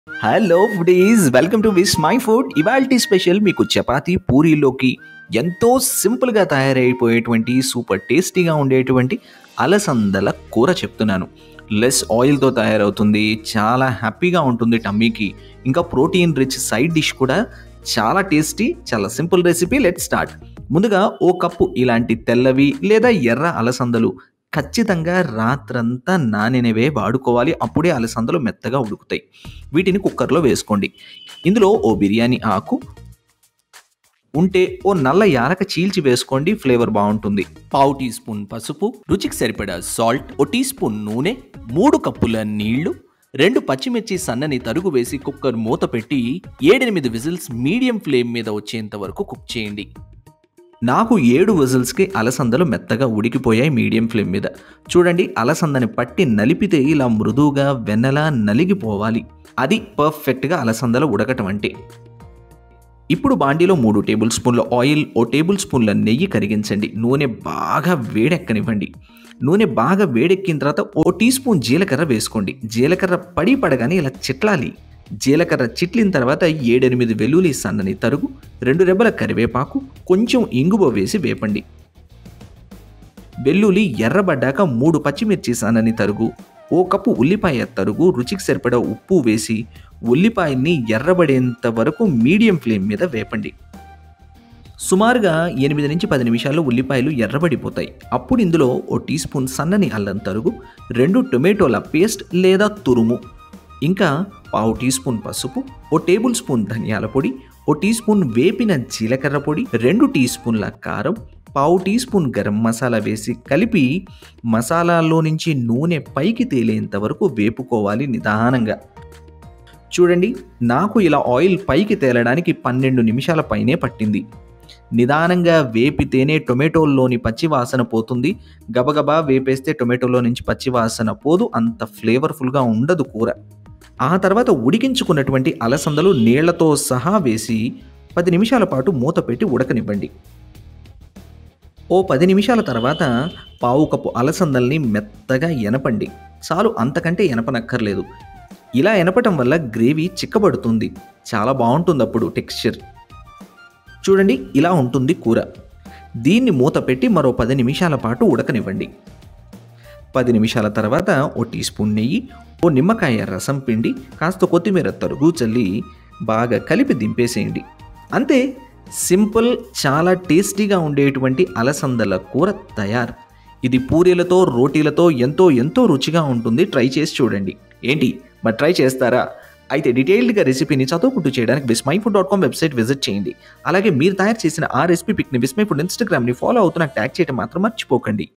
hello foodies welcome to Vismai food ఇవాల్టి special మీకు చపాతీ పూరీలోకి ఎంతో సింపుల్గా తయారైపోయేటువంటి సూపర్ టేస్టీగా ఉండేటువంటి అలసందల కూర చెప్తున్నాను లెస్ ఆయిల్తో తయారవుతుంది చాలా హ్యాపీగా ఉంటుంది టమ్మీకి ఇంకా ప్రోటీన్ రిచ్ సైడ్ డిష్ కూడా చాలా టేస్టీ చాలా సింపుల్ రెసిపీ లెట్ స్టార్ట్ ముందుగా ఓ కప్పు ఇలాంటి తెల్లవి లేదా ఎర్ర అలసందలు ఖచ్చితంగా రాత్రంతా నానినవే వాడుకోవాలి అప్పుడే అలసందలు మెత్తగా ఉడుకుతాయి వీటిని కుక్కర్లో వేసుకోండి ఇందులో ఓ బిర్యానీ ఆకు ఉంటే ఓ నల్ల యాలక చీల్చి వేసుకోండి ఫ్లేవర్ బాగుంటుంది పావు టీ స్పూన్ పసుపు రుచికి సరిపడా సాల్ట్ ఓ టీ స్పూన్ నూనె మూడు కప్పుల నీళ్లు రెండు పచ్చిమిర్చి సన్నని తరుగు వేసి కుక్కర్ మూత పెట్టి ఏడెనిమిది విజిల్స్ మీడియం ఫ్లేమ్ మీద వచ్చేంత వరకు కుక్ చేయండి నాకు ఏడు విజిల్స్కి అలసందలు మెత్తగా ఉడికిపోయాయి మీడియం ఫ్లేమ్ మీద చూడండి అలసందని పట్టి నలిపితే ఇలా మృదువుగా వెన్నలా నలిగిపోవాలి అది పర్ఫెక్ట్గా అలసందలు ఉడకటం అంటే ఇప్పుడు బాండీలో మూడు టేబుల్ స్పూన్ల ఆయిల్ ఓ టేబుల్ స్పూన్ల నెయ్యి కరిగించండి నూనె బాగా వేడెక్కనివ్వండి నూనె బాగా వేడెక్కిన తర్వాత ఓ టీ స్పూన్ జీలకర్ర వేసుకోండి జీలకర్ర పడి పడగానే ఇలా చిట్లాలి జీలకర్ర చిట్లిన తర్వాత ఏడెనిమిది వెల్లుల్లి సన్నని తరుగు రెండు రెబ్బల కరివేపాకు కొంచెం ఇంగువ వేసి వేపండి వెల్లుల్లి ఎర్రబడ్డాక మూడు పచ్చిమిర్చి సన్నని తరుగు ఓ కప్పు ఉల్లిపాయ తరుగు రుచికి సరిపడా ఉప్పు వేసి ఉల్లిపాయని ఎర్రబడేంత వరకు మీడియం ఫ్లేమ్ మీద వేపండి సుమారుగా ఎనిమిది నుంచి పది నిమిషాల్లో ఉల్లిపాయలు ఎర్రబడిపోతాయి అప్పుడు ఇందులో ఓ టీ స్పూన్ సన్నని అల్లం తరుగు రెండు టొమాటోల పేస్ట్ లేదా తురుము ఇంకా పావు టీ స్పూన్ పసుపు ఓ టేబుల్ స్పూన్ ధనియాల పొడి ఓ టీ స్పూన్ వేపిన జీలకర్ర పొడి రెండు టీ స్పూన్ల కారం పావు టీ స్పూన్ గరం మసాలా వేసి కలిపి మసాలాలో నుంచి నూనె పైకి తేలేంత వరకు వేపుకోవాలి నిదానంగా చూడండి నాకు ఇలా ఆయిల్ పైకి తేలడానికి పన్నెండు నిమిషాల పైనే పట్టింది నిదానంగా వేపితేనే టొమాటోల్లోని పచ్చివాసన పోతుంది గబగబా వేపేస్తే టొమాటోలో నుంచి పచ్చివాసన పోదు అంత ఫ్లేవర్ఫుల్గా ఉండదు కూర ఆ తర్వాత ఉడికించుకున్నటువంటి అలసందలు నీళ్లతో సహా వేసి పది నిమిషాల పాటు మూత పెట్టి ఉడకనివ్వండి ఓ పది నిమిషాల తర్వాత పావు కప్పు అలసందల్ని మెత్తగా ఎనపండి చాలు అంతకంటే ఎనపనక్కర్లేదు ఇలా ఎనపటం వల్ల గ్రేవీ చిక్కబడుతుంది చాలా బాగుంటుంది అప్పుడు టెక్స్చర్ చూడండి ఇలా ఉంటుంది కూర దీన్ని మూత పెట్టి మరో పది నిమిషాల పాటు ఉడకనివ్వండి పది నిమిషాల తర్వాత ఓ టీ స్పూన్ నెయ్యి ఓ నిమ్మకాయ రసం పిండి కాస్త కొత్తిమీర తరుగు చల్లి బాగా కలిపి దింపేసేయండి అంతే సింపుల్ చాలా టేస్టీగా ఉండేటువంటి అలసందల కూర తయారు ఇది పూరీలతో రోటీలతో ఎంతో ఎంతో రుచిగా ఉంటుంది ట్రై చేసి చూడండి ఏంటి మరి ట్రై చేస్తారా అయితే డీటెయిల్డ్గా రెసిపీని చదువుకుంటూ చేయడానికి Vismai food dot com website visit చేయండి అలాగే మీరు తయారు చేసిన ఆ రెసిపీ పిక్ని విస్మై ఫుడ్ ఇన్స్టాగ్రామ్ని ఫాలో అవుతూ నాకు ట్యాగ్ చేయడం మాత్రం మర్చిపోకండి